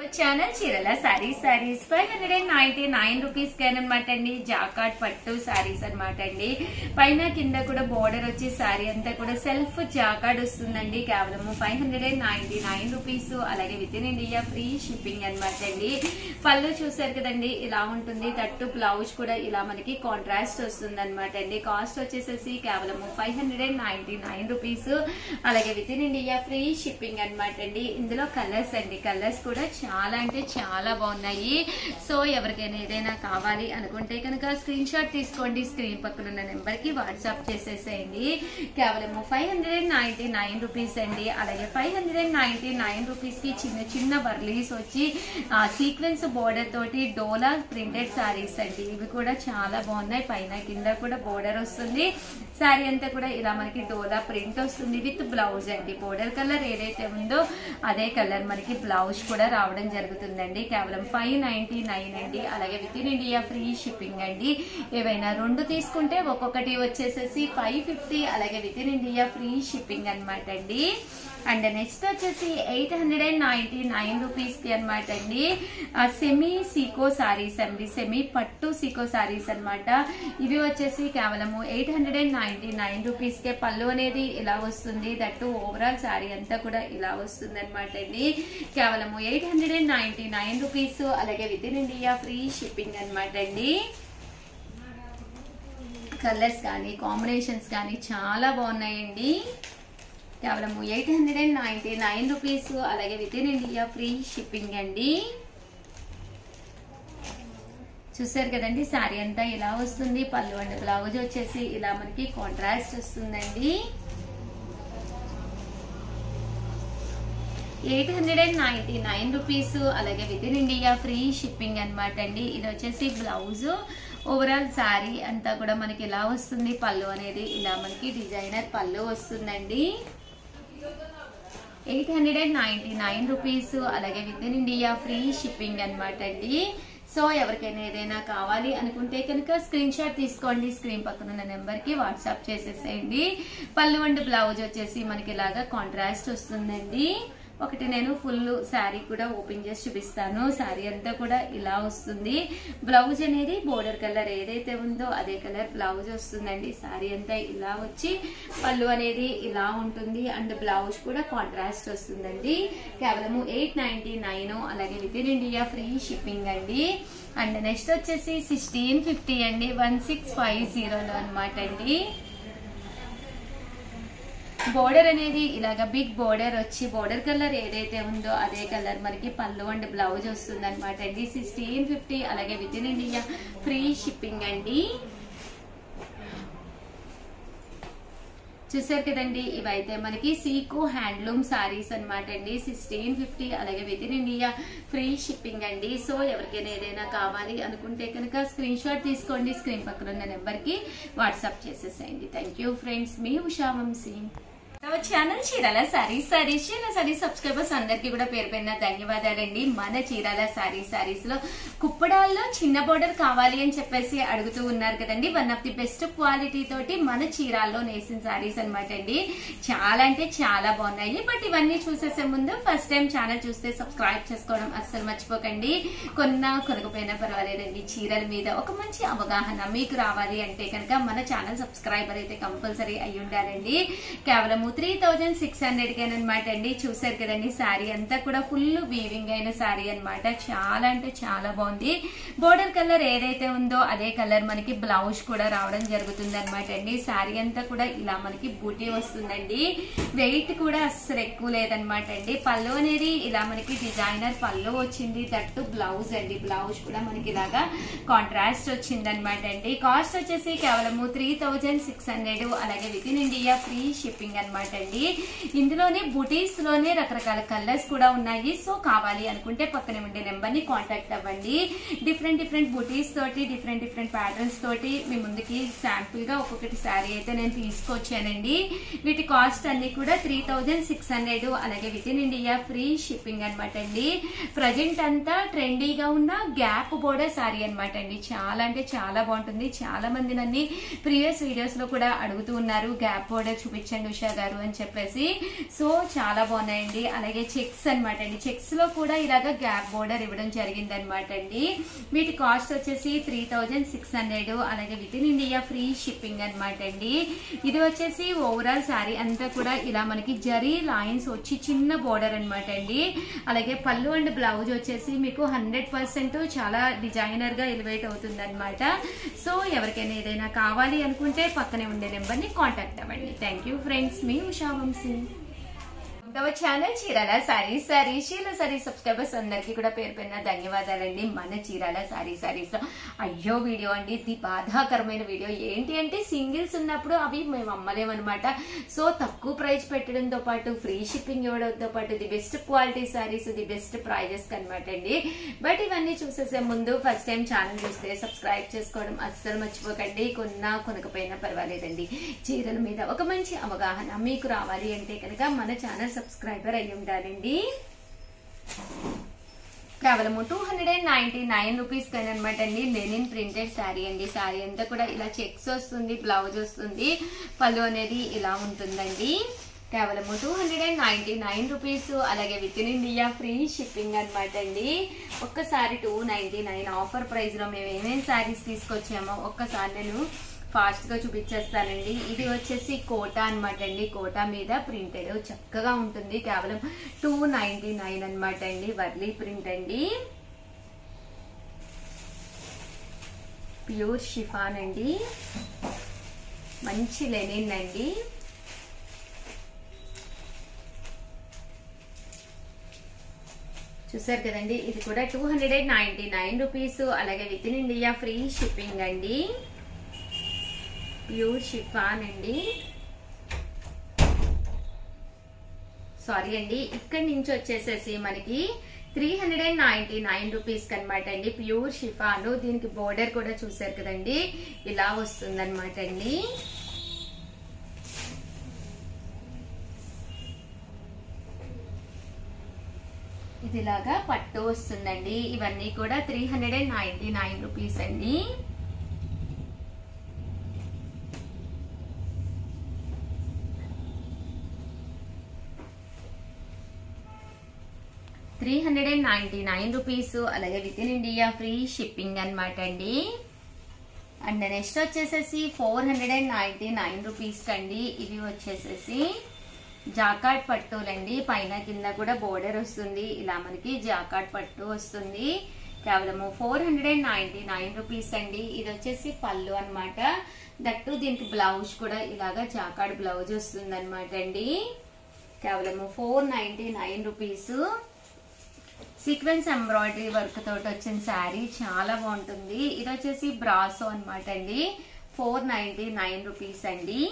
channel Chirala sarees sarees five hundred and ninety nine rupees కి అనమాట అండి జాకాట్ పట్టు సారీస్ అనమాట అండి పైన కింద కూడా బోర్డర్ వచ్చి సారీ అంతా కూడా సెల్ఫ్ జాకాట్ వస్తుందండి కేవలం five hundred and ninety nine rupees అలాగే within India free shipping అనమాట అండి పళ్ళు చూసారు కదండి ఇలా ఉంటుంది తట్టు బ్లౌజ్ కూడా ఇలా మనకి కాంట్రాస్ట్ వస్తుంది అనమాట అండి కాస్ట్ వచ్చేసేసి కేవలం five hundred and ninety nine rupees అలాగే within India free shipping అనమాట అండి ఇందులో కలర్స్ అండి కలర్స్ కూడా చాలా అంటే చాలా బాగున్నాయి సో ఎవరికైనా ఏదైనా కావాలి అనుకుంటే కనుక స్క్రీన్ షాట్ తీసుకోండి స్క్రీన్ పక్కన ఉన్న నెంబర్ కి వాట్సాప్ చేసేసేయండి కేవలం five hundred and ninety nine rupees అండి అలాగే five hundred and ninety nine rupees కి చిన్న చిన్న వర్లీస్ వచ్చి సీక్వెన్స్ బోర్డర్ తోటి డోలా ప్రింటెడ్ సారీస్ అండి ఇవి కూడా చాలా బాగున్నాయి పైన కింద కూడా బోర్డర్ వస్తుంది శారీ అంతా కూడా ఇలా మనకి డోలా ప్రింట్ వస్తుంది విత్ బ్లౌజ్ అండి బోర్డర్ కలర్ ఏదైతే ఉందో అదే కలర్ మనకి బ్లౌజ్ కూడా రావడం జరుగుతుందండి కేవలం ఫైవ్ నైన్టీ నైన్ అండి అలాగే within India free shipping అండి ఏవైనా రెండు తీసుకుంటే ఒక్కొక్కటి వచ్చేసేసి ఫైవ్ ఫిఫ్టీ అలాగే within India free shipping అనమాట అండి అండ్ నెక్స్ట్ వచ్చేసి eight hundred and ninety nine rupees కి అనమాట అండి సెమీ సీకో సారీస్ అండి సెమీ పట్టు సీకో సారీస్ అన్నమాట ఇవి వచ్చేసి కేవలము eight hundred and ninety nine rupees కే పళ్ళు అనేది ఇలా వస్తుంది దట్టు ఓవరాల్ సారీ అంతా కూడా ఇలా వస్తుంది అనమాట అండి కేవలము eight hundred and ninety nine rupees అలాగే within India free shipping అనమాట అండి కలర్స్ కానీ కాంబినేషన్స్ కానీ చాలా బాగున్నాయండి కేవలం eight hundred and ninety nine rupees అలాగే within India free shipping అండి చూసారు కదండి శారీ అంతా ఇలా వస్తుంది పళ్ళు అండ్ బ్లౌజ్ వచ్చేసి ఇలా మనకి కాంట్రాస్ట్ వస్తుందండి eight hundred and ninety nine rupees అలాగే within India free shipping అనమాట అండి ఇది వచ్చేసి బ్లౌజ్ ఓవరాల్ శారీ అంతా కూడా మనకి ఇలా వస్తుంది పళ్ళు అనేది ఇలా మనకి డిజైనర్ పళ్ళు వస్తుందండి eight hundred and ninety nine rupees అలాగే within India free shipping అనమాట అండి సో ఎవరికైనా ఏదైనా కావాలి అనుకుంటే కనుక స్క్రీన్ షాట్ తీసుకోండి స్క్రీన్ పక్కన ఉన్న నెంబర్ కి వాట్సాప్ చేసేసేయండి పళ్ళు అండ్ బ్లౌజ్ వచ్చేసి మనకి ఇలాగా కాంట్రాస్ట్ వస్తుందండి ఒకటి నేను ఫుల్ శారీ కూడా ఓపెన్ చేసి చూపిస్తాను శారీ అంతా కూడా ఇలా వస్తుంది బ్లౌజ్ అనేది బోర్డర్ కలర్ ఏదైతే ఉందో అదే కలర్ బ్లౌజ్ వస్తుందండి శారీ అంతా ఇలా వచ్చి పళ్ళు అనేది ఇలా ఉంటుంది అండ్ బ్లౌజ్ కూడా కాంట్రాస్ట్ వస్తుందండి కేవలము ఎయిట్ నైన్టీ నైన్ అలాగే within India free shipping అండి అండ్ నెక్స్ట్ వచ్చేసి సిక్స్టీన్ ఫిఫ్టీ అండి వన్ సిక్స్ ఫైవ్ జీరోలో అనమాట అండి బోర్డర్ అనేది ఇలాగ బిగ్ బోర్డర్ వచ్చి బోర్డర్ కలర్ ఏదైతే ఉందో అదే కలర్ మనకి పళ్ళు అండ్ బ్లౌజ్ వస్తుంది అనమాట అండి సిక్స్టీన్ ఫిఫ్టీ అలాగే within India free shipping అండి చూసారు కదండి ఇవైతే మనకి సీకో హ్యాండ్లూమ్ సారీస్ అనమాట అండి సిక్స్టీన్ ఫిఫ్టీ అలాగే within India free shipping అండి సో ఎవరికైనా ఏదైనా కావాలి అనుకుంటే కనుక స్క్రీన్ షాట్ తీసుకోండి స్క్రీన్ పక్కన ఉన్న నెంబర్కి వాట్సాప్ చేసేసేయండి థ్యాంక్ యూ ఫ్రెండ్స్ మీ Usha Vamsi channel Chirala sarees sarees Chirala sarees subscribers అందరికి కూడా పేరు పైన ధన్యవాదాలండి మన చీరాల సారీ సారీస్ లో కుప్పడాల్లో చిన్న బోర్డర్ కావాలి అని చెప్పేసి అడుగుతూ ఉన్నారు కదండి one of the best quality తోటి మన చీరాల్లో నేసిన సారీస్ అనమాట అండి చాలా అంటే చాలా బాగున్నాయి బట్ ఇవన్నీ చూసేసే ముందు ఫస్ట్ టైం ఛానల్ చూస్తే సబ్స్క్రైబ్ చేసుకోవడం అస్సలు మర్చిపోకండి కొన్నా కొనకపోయినా పర్వాలేదండి చీరల మీద ఒక మంచి అవగాహన మీకు రావాలి అంటే కనుక మన ఛానల్ సబ్స్క్రైబర్ అయితే కంపల్సరీ అయి ఉండాలండి కేవలం త్రీ థౌజండ్ సిక్స్ హండ్రెడ్ అనమాట అండి చూసారు కదండి శారీ అంతా కూడా ఫుల్ వీవింగ్ అయిన శారీ అనమాట చాలా అంటే చాలా బాగుంది బోర్డర్ కలర్ ఏదైతే ఉందో అదే కలర్ మనకి బ్లౌజ్ కూడా రావడం జరుగుతుంది అనమాట అండి శారీ అంతా కూడా ఇలా మనకి బూటీ వస్తుందండి వెయిట్ కూడా అస్సలు ఎక్కువ లేదనమాట అండి పళ్ళు అనేది ఇలా మనకి డిజైనర్ పళ్ళు వచ్చింది దట్టు బ్లౌజ్ అండి బ్లౌజ్ కూడా మనకి ఇలాగా కాంట్రాస్ట్ వచ్చింది అనమాట అండి కాస్ట్ వచ్చేసి కేవలము త్రీ థౌజండ్ సిక్స్ హండ్రెడ్ అలాగే within India free shipping అనమాట అండి ఇందులోనే బుటీస్ లోనే రకరకాల కలర్స్ కూడా ఉన్నాయి సో కావాలి అనుకుంటే పక్కనే ఉండే నెంబర్ ని కాంటాక్ట్ అవ్వండి డిఫరెంట్ డిఫరెంట్ బుటీస్ తోటి డిఫరెంట్ డిఫరెంట్ ప్యాటర్న్స్ తోటి మీ ముందుకి శాంపుల్ గా ఒక్కొక్కటి శారీ అయితే నేను తీసుకొచ్చానండి వీటి కాస్ట్ అన్ని కూడా త్రీ థౌజండ్ సిక్స్ హండ్రెడ్ అలాగే within India free shipping అనమాట అండి ప్రజెంట్ అంతా ట్రెండీగా ఉన్న గ్యాప్ బోర్డర్ శారీ అనమాట అండి చాలా అంటే చాలా బాగుంటుంది చాలా మంది నన్ను ప్రీవియస్ వీడియోస్ లో కూడా అడుగుతూ ఉన్నారు గ్యాప్ బోర్డర్ చూపించండి ఉషా గారు అడిగారు అని చెప్పేసి సో చాలా బాగున్నాయండి అలాగే చెక్స్ అనమాట అండి చెక్స్ లో కూడా ఇలాగ గ్యాప్ బోర్డర్ ఇవ్వడం జరిగింది అనమాట అండి వీటి కాస్ట్ వచ్చేసి త్రీ థౌజండ్ సిక్స్ హండ్రెడ్ అలాగే within India free shipping అనమాట అండి ఇది వచ్చేసి ఓవరాల్ శారీ అంతా కూడా ఇలా మనకి జరీ లైన్స్ వచ్చి చిన్న బోర్డర్ అనమాట అండి అలాగే పళ్ళు అండ్ బ్లౌజ్ వచ్చేసి మీకు హండ్రెడ్ పర్సెంట్ చాలా డిజైనర్ గా ఎలివేట్ అవుతుంది అనమాట సో ఎవరికైనా ఏదైనా కావాలి అనుకుంటే పక్కనే ఉండే నెంబర్ ని కాంటాక్ట్ అవ్వండి థ్యాంక్ యూ ఫ్రెండ్స్ మీ ఉషా వంశీ తమ ఛానల్ చీరాల సారీ సారీ శీల సారీ సబ్స్క్రైబర్స్ అందరికీ కూడా పేరు పేరున ధన్యవాదాలండి మన చీరాల సారీ సారీస్ లో అయ్యో వీడియో అండి ఇది బాధాకరమైన వీడియో ఏంటి అంటే సింగిల్స్ ఉన్నప్పుడు అవి మేము అమ్మలేమన్నమాట సో తక్కువ ప్రైస్ పెట్టడంతో పాటు ఫ్రీ షిప్పింగ్ ఇవ్వడంతో పాటు the best quality sarees the best prices అనమాట అండి బట్ ఇవన్నీ చూసేసే ముందు ఫస్ట్ టైం ఛానల్ చూస్తే సబ్స్క్రైబ్ చేసుకోవడం అస్సలు మర్చిపోకండి కొన్నా కొనకపోయినా పర్వాలేదండి చీరల మీద ఒక మంచి అవగాహన మీకు రావాలి అంటే కనుక మన ఛానల్ సబ్స్క్రైబర్ అయి ఉండాలండి కేవలం two hundred and ninety nine rupees కానీ అనమాట అండి లెనిన్ ప్రింటెడ్ శారీ అండి శారీ అంతా కూడా ఇలా చెక్స్ వస్తుంది బ్లౌజ్ వస్తుంది పళ్ళు అనేది ఇలా ఉంటుందండి కేవలం two hundred and ninety nine rupees అలాగే within India free shipping అనమాట అండి ఒక్కసారి two ninety nine offer price లో మేము ఏమేమి శారీస్ తీసుకొచ్చామో ఒక్కసారి నేను ఫాస్ట్ గా చూపించేస్తానండి ఇది వచ్చేసి కోటా అనమాట అండి కోటా మీద ప్రింటెడ్ చక్కగా ఉంటుంది కేవలం టూ నైన్టీ నైన్ అనమాట అండి వర్లీ ప్రింట్ అండి ప్యూర్ షిఫాన్ అండి మంచి లెనిన్ అండి చూసారు కదండి ఇది కూడా two hundred and ninety nine rupees అలాగే within India free shipping అండి ప్యూర్ షిఫాన్ అండి సారీ అండి ఇక్కడి నుంచి వచ్చేసేసి మనకి three hundred and ninety nine rupees అనమాట అండి ప్యూర్ షిఫాన్ దీనికి బోర్డర్ కూడా చూసారు కదండి ఇలా వస్తుంది అనమాట అండి ఇదిలాగా పట్టు వస్తుందండి ఇవన్నీ కూడా three hundred and ninety nine rupees అండి three hundred and ninety nine rupees అలాగే within India free shipping అనమాట అండి అండ్ నెక్స్ట్ వచ్చేసేసి four hundred and ninety nine rupees అండి ఇవి వచ్చేసేసి జాకాట్ పట్టులండి పైన కింద కూడా బోర్డర్ వస్తుంది ఇలా మనకి జాకాట్ పట్టు వస్తుంది కేవలము four hundred and ninety nine rupees అండి ఇది వచ్చేసి పళ్ళు అనమాట దట్టు దీనికి బ్లౌజ్ కూడా ఇలాగా జాకాట్ బ్లౌజ్ వస్తుంది అనమాట అండి కేవలము four ninety nine rupees sequence embroidery work తోటి వచ్చిన శారీ చాలా బాగుంటుంది ఇది వచ్చేసి బ్రాసో అనమాట అండి ఫోర్ నైన్టీ నైన్ రూపీస్ అండి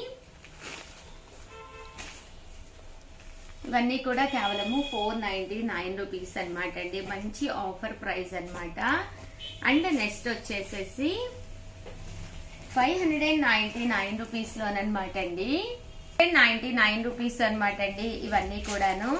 ఇవన్నీ కూడా కేవలము ఫోర్ నైన్టీ నైన్ రూపీస్ అనమాట అండి మంచి ఆఫర్ ప్రైస్ అనమాట అండ్ నెక్స్ట్ వచ్చేసేసి five hundred and ninety nine rupees లోనమాట అండి నైన్టీ నైన్ రూపీస్ అనమాట అండి ఇవన్నీ కూడాను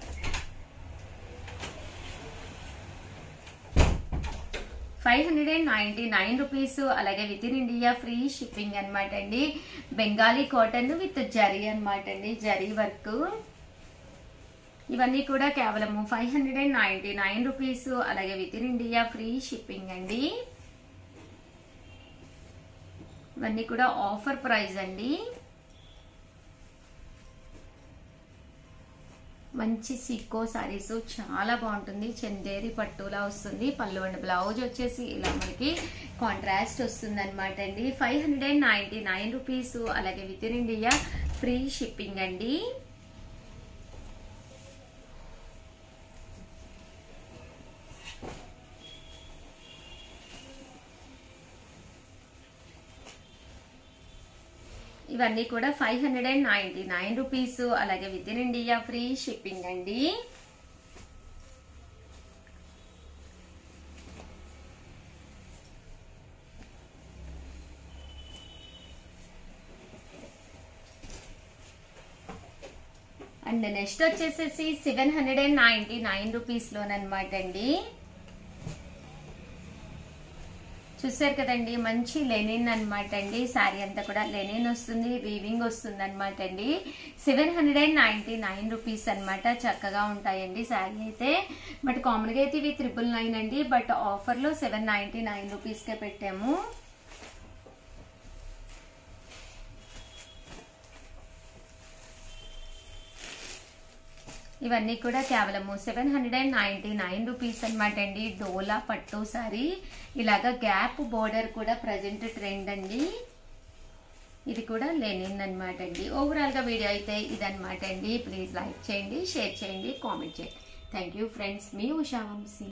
five hundred and ninety nine rupees అలాగే within India free shipping అనమాట అండి బెంగాలీ కాటన్ విత్ జరీ అనమాట అండి జరీ వర్క్ ఇవన్నీ కూడా కేవలము five hundred and ninety nine rupees అలాగే within India free shipping అండి ఇవన్నీ కూడా ఆఫర్ ప్రైస్ అండి మంచి సిక్కో సారీస్ చాలా బాగుంటుంది చందేరి పట్టులా వస్తుంది పళ్ళు అండ్ బ్లౌజ్ వచ్చేసి ఇలా మనకి కాంట్రాస్ట్ వస్తుంది అనమాట అండి five hundred and ninety nine rupees అలాగే within India free shipping అండి ఇవన్నీ కూడా five hundred and ninety nine rupees అలాగే within India free shipping అండి అండ్ నెక్స్ట్ వచ్చేసేసి seven hundred and ninety nine rupees లోనమాట అండి చూసారు కదండి మంచి లెనిన్ అనమాట అండి శారీ అంతా కూడా లెనిన్ వస్తుంది వీవింగ్ వస్తుంది అనమాట అండి seven hundred and ninety nine rupees అనమాట చక్కగా ఉంటాయండి శారీ అయితే బట్ కామన్గా అయితే ఇవి త్రిపుల్ నైన్ అండి బట్ ఆఫర్లో సెవెన్ నైన్టీ నైన్ రూపీస్కే పెట్టాము ఇవన్నీ కూడా కేవలము seven hundred and ninety nine rupees అనమాట అండి డోలా పట్టు సారీ ఇలాగా గ్యాప్ బోర్డర్ కూడా ప్రజెంట్ ట్రెండ్ అండి ఇది కూడా లెనిన్ అనమాట అండి ఓవరాల్ గా వీడియో అయితే ఇదనమాట అండి ప్లీజ్ లైక్ చేయండి షేర్ చేయండి కామెంట్ చేయండి థ్యాంక్ యూ ఫ్రెండ్స్ మీ ఉషా వంశీ